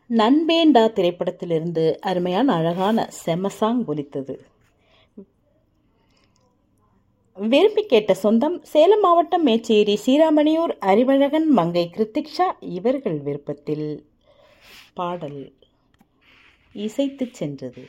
நண்பேண்டா திரைப்படத்திலிருந்து அருமையான அழகான செம சாங் ஒலித்தது விரும்பி கேட்ட சொந்தம் சேலம் மாவட்டம் மேச்சேரி சீராமணியூர் அறிவழகன் மங்கை கிருத்திக்ஷா இவர்கள் விருப்பத்தில் பாடல் இசைத்துச் சென்றது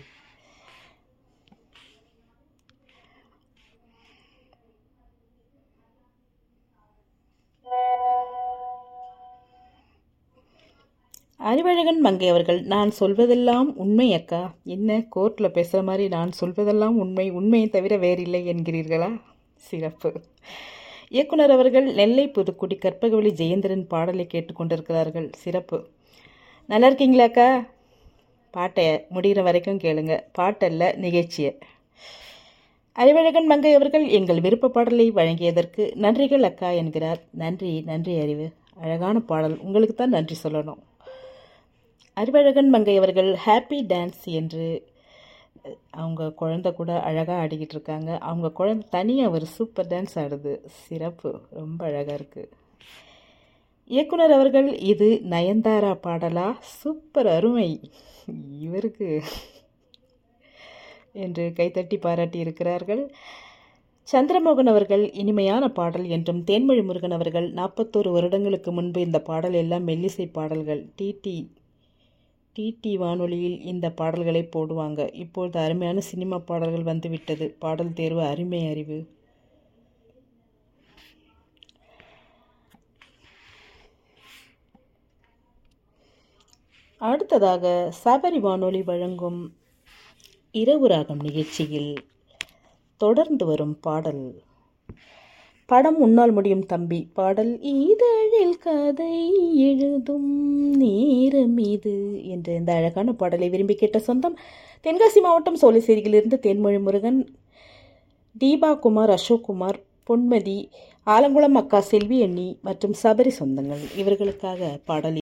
அறிவழகன் மங்கை அவர்கள் நான் சொல்வதெல்லாம் உண்மை அக்கா என்ன கோர்ட்டில் பேசுகிற மாதிரி நான் சொல்வதெல்லாம் உண்மை உண்மையை தவிர வேறில்லை என்கிறீர்களா சிறப்பு இயக்குனர் அவர்கள் நெல்லை புதுக்குடி கற்பகவழி ஜெயேந்திரன் பாடலை கேட்டுக்கொண்டிருக்கிறார்கள் சிறப்பு நல்லா இருக்கீங்களாக்கா பாட்டை முடிகிற வரைக்கும் கேளுங்க பாட்டல்ல நிகழ்ச்சியை அறிவழகன் மங்கை அவர்கள் எங்கள் விருப்ப பாடலை வழங்கியதற்கு நன்றிகள் அக்கா என்கிறார் நன்றி நன்றி அறிவு அழகான பாடல் உங்களுக்கு தான் நன்றி சொல்லணும் அறிவழகன் மங்கை அவர்கள் ஹாப்பி டான்ஸ் என்று அவங்க குழந்த கூட அழகாக ஆடிக்கிட்டு இருக்காங்க அவங்க குழந்தை தனியாக ஒரு சூப்பர் டான்ஸ் ஆடுது சிறப்பு ரொம்ப அழகாக இருக்குது இயக்குனர் அவர்கள் இது நயன்தாரா பாடலா சூப்பர் அருமை இவருக்கு என்று கைத்தட்டி பாராட்டி இருக்கிறார்கள் சந்திரமோகன் அவர்கள் இனிமையான பாடல் என்றும் தேன்மொழி முருகன் அவர்கள் நாற்பத்தோரு வருடங்களுக்கு முன்பு இந்த பாடல் எல்லாம் மெல்லிசை பாடல்கள் டிடி டிடி வானொலியில் இந்த பாடல்களை போடுவாங்க இப்பொழுது அருமையான சினிமா பாடல்கள் வந்துவிட்டது பாடல் தேர்வு அருமை அறிவு அடுத்ததாக சபரி வானொலி வழங்கும் இரவு ராகம் நிகழ்ச்சியில் தொடர்ந்து வரும் பாடல் படம் உன்னால் முடியும் தம்பி பாடல் இதழில் கதை எழுதும் நேரம் இது என்ற இந்த அழகான பாடலை விரும்பி கேட்ட சொந்தம் தென்காசி மாவட்டம் சோலைசேரியிலிருந்து தேன்மொழி முருகன் தீபா குமார் அசோக் குமார் பொன்மதி ஆலங்குளம் அக்கா செல்வி அண்ணி மற்றும் சபரி சொந்தங்கள் இவர்களுக்காக பாடல்